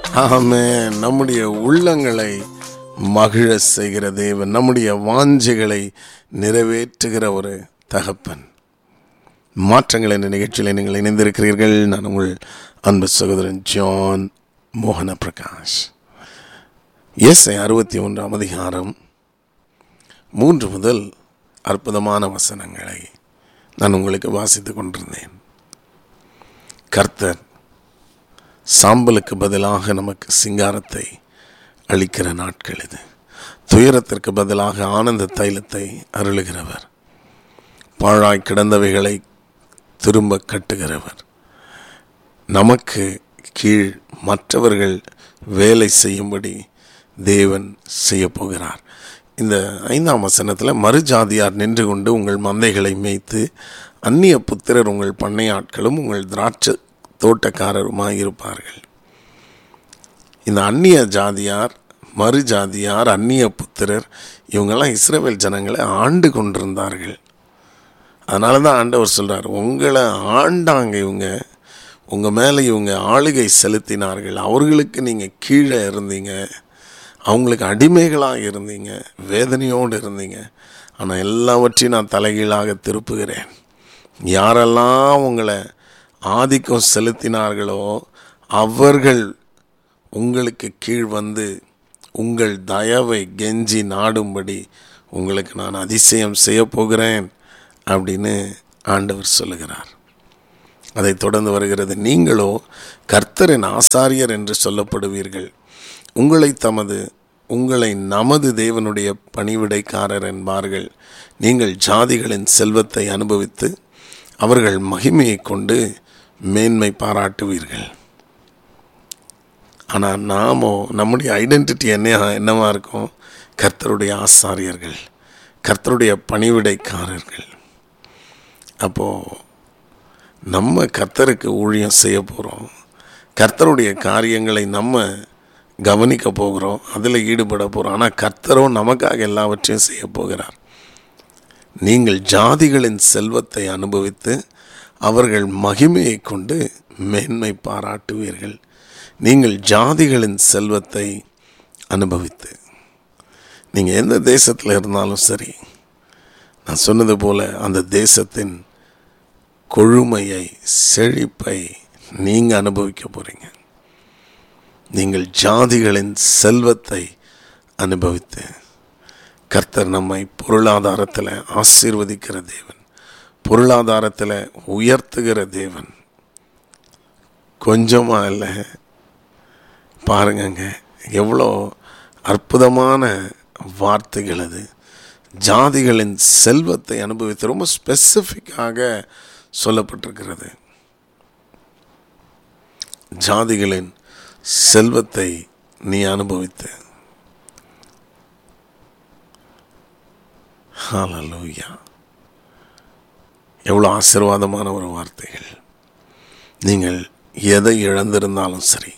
ஆமென் நம்முடைய உள்ளங்களை மகிழ செய்கிற தேவன் நம்முடைய வாஞ்சைகளை நிறைவேற்றுகிற ஒரு தகப்பன் மாற்றங்கள் என்ற நிகழ்ச்சியில் நீங்கள் இணைந்திருக்கிறீர்கள் நான் உங்கள் அன்பு சகோதரன் ஜான் மோகன பிரகாஷ் எஸ்ஐ அறுபத்தி ஒன்றாம் அதிகாரம் மூன்று முதல் அற்புதமான வசனங்களை நான் உங்களுக்கு வாசித்து கொண்டிருந்தேன் கர்த்தர் சாம்பலுக்கு பதிலாக நமக்கு சிங்காரத்தை அளிக்கிற நாட்கள் இது துயரத்திற்கு பதிலாக ஆனந்த தைலத்தை அருளுகிறவர் பாழாய் கிடந்தவைகளை திரும்ப கட்டுகிறவர் நமக்கு கீழ் மற்றவர்கள் வேலை செய்யும்படி தேவன் செய்ய போகிறார் இந்த ஐந்தாம் வசனத்தில் மறுஜாதியார் நின்று கொண்டு உங்கள் மந்தைகளை மேய்த்து அந்நிய புத்திரர் உங்கள் பண்ணையாட்களும் உங்கள் திராட்சை தோட்டக்காரருமாய் இருப்பார்கள் இந்த அந்நிய ஜாதியார் மறு ஜாதியார் அந்நிய புத்திரர் இவங்கெல்லாம் இஸ்ரேல் ஜனங்களை ஆண்டு கொண்டிருந்தார்கள் அதனால தான் ஆண்டவர் சொல்கிறார் உங்களை ஆண்டாங்க இவங்க உங்கள் மேலே இவங்க ஆளுகை செலுத்தினார்கள் அவர்களுக்கு நீங்கள் கீழே இருந்தீங்க அவங்களுக்கு அடிமைகளாக இருந்தீங்க வேதனையோடு இருந்தீங்க ஆனால் எல்லாவற்றையும் நான் தலைகீழாக திருப்புகிறேன் யாரெல்லாம் உங்களை ஆதிக்கம் செலுத்தினார்களோ அவர்கள் உங்களுக்கு கீழ் வந்து உங்கள் தயவை கெஞ்சி நாடும்படி உங்களுக்கு நான் அதிசயம் செய்ய போகிறேன் அப்படின்னு ஆண்டவர் சொல்லுகிறார் அதை தொடர்ந்து வருகிறது நீங்களோ கர்த்தரின் ஆசாரியர் என்று சொல்லப்படுவீர்கள் உங்களை தமது உங்களை நமது தேவனுடைய பணிவிடைக்காரர் என்பார்கள் நீங்கள் ஜாதிகளின் செல்வத்தை அனுபவித்து அவர்கள் மகிமையை கொண்டு மேன்மை பாராட்டுவீர்கள் ஆனால் நாமோ நம்முடைய ஐடென்டிட்டி என்ன என்னவா இருக்கும் கர்த்தருடைய ஆசாரியர்கள் கர்த்தருடைய பணிவிடைக்காரர்கள் அப்போது நம்ம கர்த்தருக்கு ஊழியம் செய்ய போகிறோம் கர்த்தருடைய காரியங்களை நம்ம கவனிக்க போகிறோம் அதில் ஈடுபட போகிறோம் ஆனால் கர்த்தரோ நமக்காக எல்லாவற்றையும் செய்ய போகிறார் நீங்கள் ஜாதிகளின் செல்வத்தை அனுபவித்து அவர்கள் மகிமையை கொண்டு மேன்மை பாராட்டுவீர்கள் நீங்கள் ஜாதிகளின் செல்வத்தை அனுபவித்து நீங்கள் எந்த தேசத்தில் இருந்தாலும் சரி நான் சொன்னது போல அந்த தேசத்தின் கொழுமையை செழிப்பை நீங்கள் அனுபவிக்க போகிறீங்க நீங்கள் ஜாதிகளின் செல்வத்தை அனுபவித்து கர்த்தர் நம்மை பொருளாதாரத்தில் ஆசீர்வதிக்கிற தேவன் பொருளாதாரத்தில் உயர்த்துகிற தேவன் கொஞ்சமாக இல்லை பாருங்கங்க எவ்வளோ அற்புதமான வார்த்தைகள் அது ஜாதிகளின் செல்வத்தை அனுபவித்து ரொம்ப ஸ்பெசிஃபிக்காக சொல்லப்பட்டிருக்கிறது ஜாதிகளின் செல்வத்தை நீ அனுபவித்து ஹalleluya எவ்வளோ ஆசீர்வாதமான ஒரு வார்த்தைகள் நீங்கள் எதை இழந்திருந்தாலும் சரி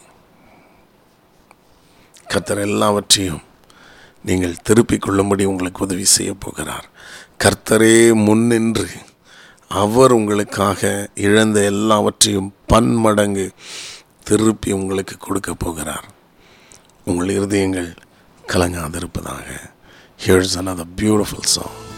கர்த்தர் எல்லாவற்றையும் நீங்கள் திருப்பிக் கொள்ளும்படி உங்களுக்கு உதவி செய்ய போகிறார் கர்த்தரே முன்னின்று அவர் உங்களுக்காக இழந்த எல்லாவற்றையும் பன்மடங்கு திருப்பி உங்களுக்கு கொடுக்க போகிறார் உங்கள் இருதயங்கள் கலங்காதிருப்பதாக ஹியர்ஸ் another beautiful song